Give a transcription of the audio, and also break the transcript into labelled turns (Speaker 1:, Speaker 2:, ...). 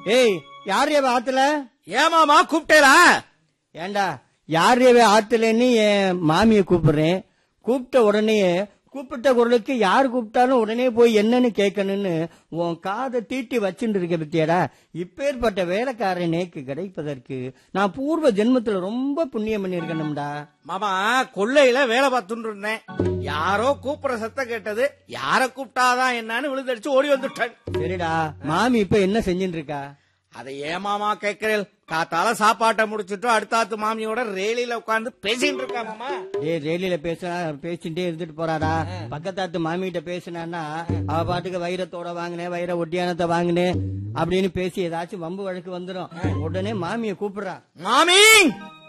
Speaker 1: ஏய் யார் இவ ஆத்துல
Speaker 2: ஏமாமா கூப்பிட்டேரா
Speaker 1: ஏண்டா யார் இவ ஆத்துலன்னு என் மாமிய கூப்பிடுறேன் கூப்பிட்ட உடனே கூப்பிட்ட குரலுக்கு யார் கூப்பிட்டாலும் உடனே போய் என்னன்னு கேட்கணும்னு உன் காதை தீட்டி வச்சுட்டு இருக்க பத்தியாடா இப்பேற்பட்ட வேலைக்காரன் நேக்கு கிடைப்பதற்கு நான் பூர்வ ஜென்மத்துல ரொம்ப புண்ணியம் பண்ணிருக்கணும்டா
Speaker 2: மாமா கொள்ளையில வேலை பார்த்துட்டு இருந்தேன் யாரோ கூப்பிடுற சத்தம் கேட்டது யார கூப்பிட்டாதான் என்னன்னு விழுந்தடிச்சு ஓடி வந்துட்டேன்
Speaker 1: சரிடா மாமி இப்ப என்ன செஞ்சுட்டு இருக்கா
Speaker 2: அதை ஏமாமா கேட்கிறேன் காத்தால சாப்பாட்டை முடிச்சுட்டு அடுத்தாத்து மாமியோட ரேலியில உட்கார்ந்து பேசிட்டு இருக்கா மாமா
Speaker 1: ஏய் ரேலியில பேசினா பேசிட்டே இருந்துட்டு போறாடா பக்கத்தாத்து மாமிகிட்ட பேசினான்னா அவ பாட்டுக்கு வைரத்தோட வாங்கினேன் வைர ஒட்டியானத்தை வாங்கினேன் அப்படின்னு பேசி ஏதாச்சும் வம்பு வழக்கு வந்துடும் உடனே மாமிய கூப்பிடுறா
Speaker 2: மாமி